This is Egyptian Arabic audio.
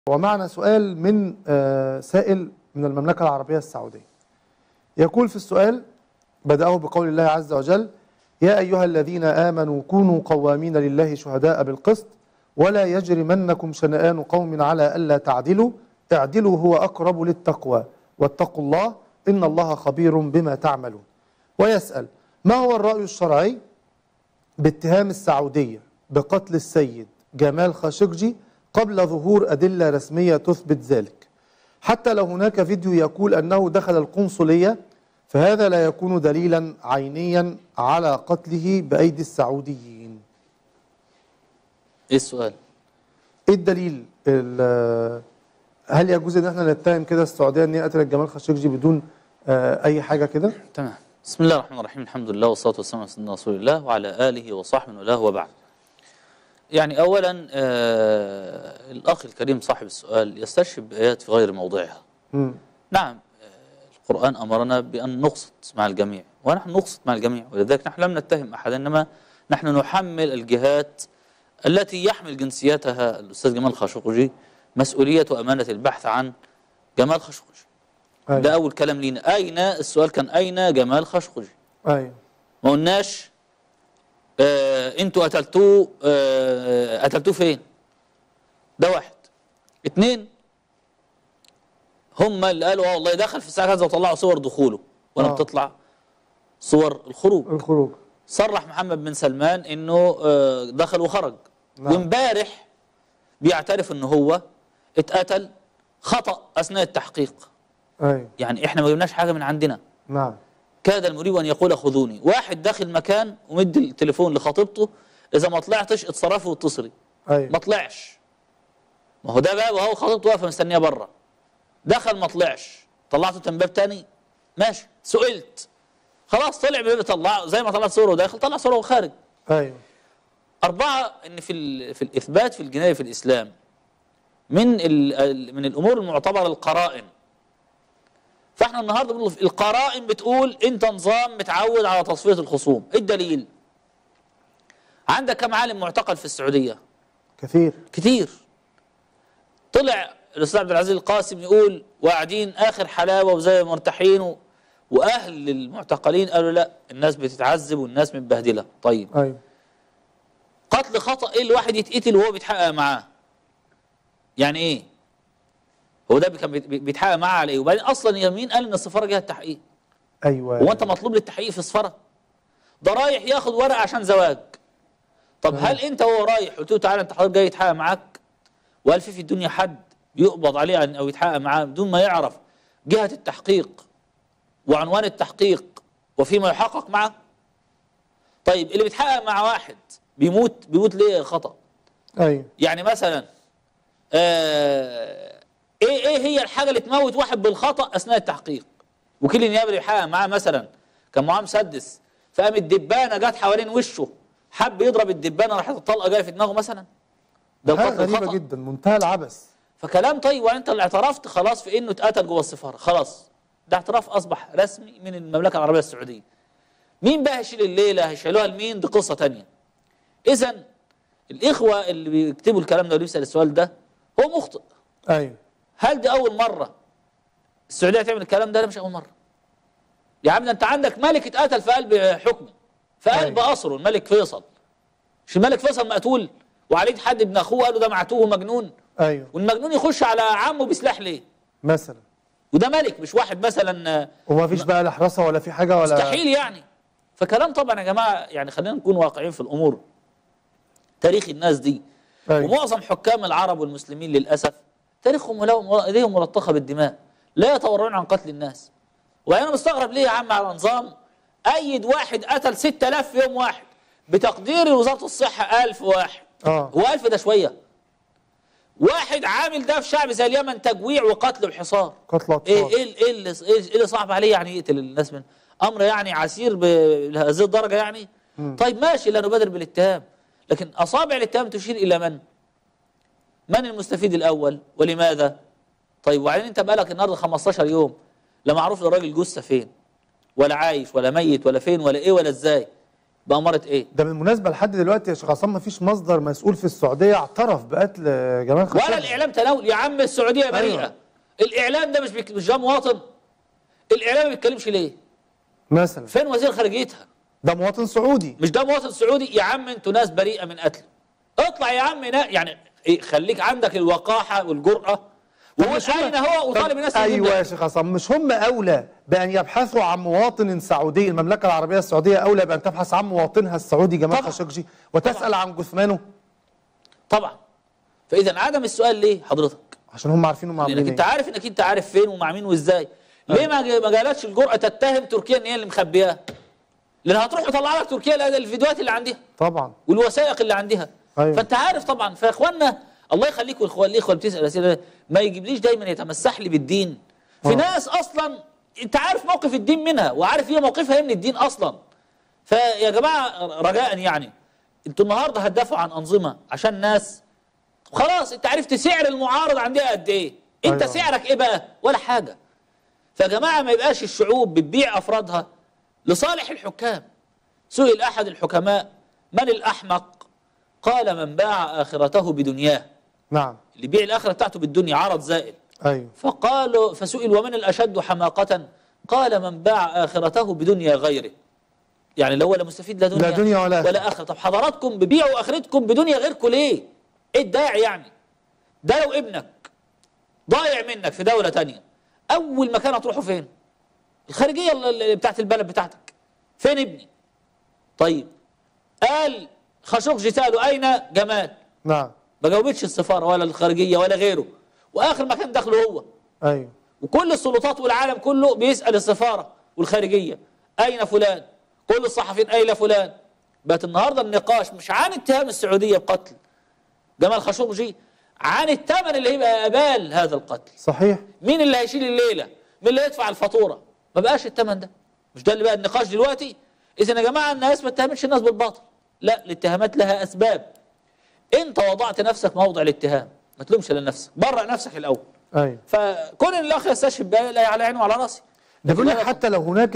ومعنا سؤال من آه، سائل من المملكة العربية السعودية يقول في السؤال بدأه بقول الله عز وجل يا أيها الذين آمنوا كونوا قوامين لله شهداء بالقسط ولا يجرمنكم شنآن قوم على ألا تعدلوا اعدلوا هو أقرب للتقوى واتقوا الله إن الله خبير بما تعملون ويسأل ما هو الرأي الشرعي باتهام السعودية بقتل السيد جمال خاشقجي قبل ظهور أدلة رسمية تثبت ذلك حتى لو هناك فيديو يقول أنه دخل القنصلية فهذا لا يكون دليلا عينيا على قتله بأيدي السعوديين ايه السؤال ايه الدليل ال- هل يجوز ان احنا نتهم كده السعوديه ان هي قتلت جمال خاشقجي بدون آه، اي حاجه كده تمام بسم الله الرحمن الرحيم الحمد لله والصلاة والسلام على سيدنا رسول الله وعلى آله وصحبه وله وبعد يعني أولا آه الأخ الكريم صاحب السؤال يستشهد بآيات في غير موضعها مم. نعم آه القرآن أمرنا بأن نقسط مع الجميع ونحن نقسط مع الجميع ولذلك نحن لم نتهم أحدا إنما نحن نحمل الجهات التي يحمل جنسيتها الأستاذ جمال خاشقجي مسؤولية وأمانة البحث عن جمال خاشقجي ايوه ده أول كلام لينا أين السؤال كان أين جمال خاشقجي ايوه ما قلناش آه انتوا قتلتوه آه قتلتوه فين ده واحد اتنين هم اللي قالوا اه والله دخل في الساعه كذا وطلعوا صور دخوله وانا آه. بتطلع صور الخروج الخروج صرح محمد بن سلمان انه آه دخل وخرج نعم. وامبارح بيعترف ان هو اتقتل خطأ اثناء التحقيق ايوه يعني احنا ما جبناش حاجه من عندنا نعم كاد المريب ان يقول خذوني واحد داخل مكان ومد التليفون لخطيبته اذا ما طلعتش اتصرفي واتصلي ما ايوه طلعش ما هو ده باب وهو خطيبته واقفه مستنيه بره دخل ما طلعش طلعته من باب تاني ماشي سئلت خلاص طلع باب طلع زي ما طلعت صوره داخل طلع صوره وخارج ايوه أربعة إن في ال- في الإثبات في الجناية في الإسلام من ال- ال- من الأمور المعتبرة القرائن فإحنا النهاردة بنقول القرائن بتقول أنت نظام متعود على تصفية الخصوم إيه الدليل؟ عندك كم عالم معتقل في السعودية؟ كثير كتير طلع الأستاذ عبد العزيز القاسم يقول وقاعدين آخر حلاوة وزي مرتاحين و- وأهل المعتقلين قالوا لا الناس بتتعذب والناس متبهدلة طيب ايوه قتل خطأ ايه الواحد يتقتل وهو بيتحقق معاه يعني ايه هو ده كان بيت- بيتحقق معاه على ايه وبعدين اصلا يا مين قال ان السفاره جهه التحقيق ايوه هو انت مطلوب للتحقيق في السفاره ده رايح ياخد ورقه عشان زواج طب هل انت وهو رايح قلت له تعالى انت حضرتك جاي يتحقق معاك وهل في في الدنيا حد يقبض عليه عن- او يتحقق معاه بدون ما يعرف جهه التحقيق وعنوان التحقيق وفيما يحقق معه طيب اللي بيتحقق مع واحد بيموت بيموت ليه خطأ ايوه يعني مثلا آه ايه ايه هي الحاجه اللي تموت واحد بالخطا اثناء التحقيق وكيل النيابه اللي بيحقق معاه مثلا كان معاه مسدس فقام الدبانه جت حوالين وشه حب يضرب الدبانه راحت الطلقه جايه في دماغه مثلا ده حاجه القتل غريبه الخطا جدا منتهى العبث فكلام طيب وانت اللي اعترفت خلاص في انه اتقتل جوه السفاره خلاص ده اعتراف اصبح رسمي من المملكه العربيه السعوديه مين بقى هيشيل الليله هيشيلوها لمين دي قصه تانية اذا الاخوه اللي بيكتبوا الكلام ده واللي بيسال السؤال ده هو مخطئ ايوه هل دي اول مره السعوديه تعمل الكلام ده لا مش اول مره يا عم ده انت عندك ملك اتقتل في قلب حكمه في قلب أيوة. قصره الملك فيصل مش الملك فيصل مقتول وعليه حد ابن اخوه قالوا ده معتوه مجنون ايوه والمجنون يخش على عمه بسلاح ليه مثلا وده ملك مش واحد مثلا آه، وما فيش بقى لا حراسه ولا في حاجه ولا مستحيل يعني فكلام طبعا يا جماعه يعني خلينا نكون واقعيين في الامور تاريخ الناس دي أيوة. ومعظم حكام العرب والمسلمين للاسف تاريخهم ولو- ايديهم ملطخه بالدماء لا يتورعون عن قتل الناس وانا مستغرب ليه يا عم على نظام ايد واحد قتل 6000 في يوم واحد بتقدير وزاره الصحه 1000 واحد اه هو 1000 ده شويه واحد عامل ده في شعب زي اليمن تجويع وقتل وحصار قتل اطفال ايه ايه ايه اللي ايه إيه اللي صعب عليه يعني يقتل الناس من امر يعني عسير بهذه الدرجه يعني طيب ماشي لا نبادر بالاتهام لكن اصابع الاتهام تشير الى من؟ من المستفيد الاول ولماذا؟ طيب وبعدين انت بقالك النهارده 15 يوم لا معروف الراجل جثه فين ولا عايش ولا ميت ولا فين ولا ايه ولا ازاي بأمارة ايه ده بالمناسبه لحد دلوقتي يا شيخ عصام ما فيش مصدر مسؤول في السعوديه اعترف بقتل جمال خشوجي ولا الاعلام تناول يا عم السعوديه بريئه أيوة. الاعلام ده مش بيك... مش ده مواطن الاعلام ما بيتكلمش ليه مثلا فين وزير خارجيتها ده مواطن سعودي مش ده مواطن سعودي يا عم انتوا ناس بريئه من قتله اطلع يا عم نا... يعني إيه خليك عندك الوقاحه والجرأه وقول مش هم- اين هو وطالب الناس اللي ايوه ضده. يا شيخ عصام مش هم اولى بان يبحثوا عن مواطن سعودي المملكه العربيه السعوديه اولى بان تبحث عن مواطنها السعودي جمال طبعا. خاشقجي وتسال عن جثمانه طبعا فاذا عدم السؤال ليه حضرتك عشان هم عارفين هم لانك عاملين انت ايه عارف انك انت عارف فين ومع مين وازاي ليه ما ما جالتش الجرأه تتهم تركيا ان هي اللي مخبياه لان هتروح تطلع لك تركيا الفيديوهات اللي عندها طبعا والوثائق اللي عندها أيوة. فانت عارف طبعا فيا اخوانا الله يخليكم الاخوان الاخوه اللي بتسال اسئله ما يجيبليش دايما يتمسح لي بالدين في آه. ناس اصلا انت عارف موقف الدين منها وعارف هي موقفها ايه من الدين اصلا فيا جماعه رجاء يعني انتوا النهارده هتدافعوا عن انظمه عشان ناس خلاص انت عرفت سعر المعارض عندها قد ايه انت أيوة. سعرك ايه بقى ولا حاجه فيا جماعه ما يبقاش الشعوب بتبيع افرادها لصالح الحكام سئل احد الحكماء من الاحمق قال من باع اخرته بدنياه نعم اللي بيع الاخره بتاعته بالدنيا عرض زائل ايوه فقالوا فسئل ومن الاشد حماقه قال من باع اخرته بدنيا غيره يعني لو ولا مستفيد لا دنيا لا دنيا ولا آخرة. ولا اخره طب حضراتكم ببيعوا اخرتكم بدنيا غيركم ليه ايه الداعي يعني ده لو ابنك ضايع منك في دوله تانية اول مكان هتروحوا فين الخارجيه اللي بتاعت البلد بتاعتك فين ابني طيب قال خاشقجي ساله اين جمال نعم ما جاوبتش السفاره ولا الخارجيه ولا غيره واخر مكان دخله هو ايوه وكل السلطات والعالم كله بيسال السفاره والخارجيه اين فلان كل الصحفيين اين فلان بقت النهارده النقاش مش عن اتهام السعوديه بقتل جمال خاشقجي عن الثمن اللي هيبقى ابال هذا القتل صحيح مين اللي هيشيل الليله مين اللي هيدفع الفاتوره ما بقاش الثمن ده مش ده اللي بقى النقاش دلوقتي اذا يا جماعه الناس ما اتهمتش الناس بالباطل لا الاتهامات لها اسباب انت وضعت نفسك موضع الاتهام ما تلومش لنفسك برأ نفسك الاول ايوه فكون الاخ يستشهد بها لا على عيني وعلى راسي ده بيقول لك لكن أنا- حتى لو هناك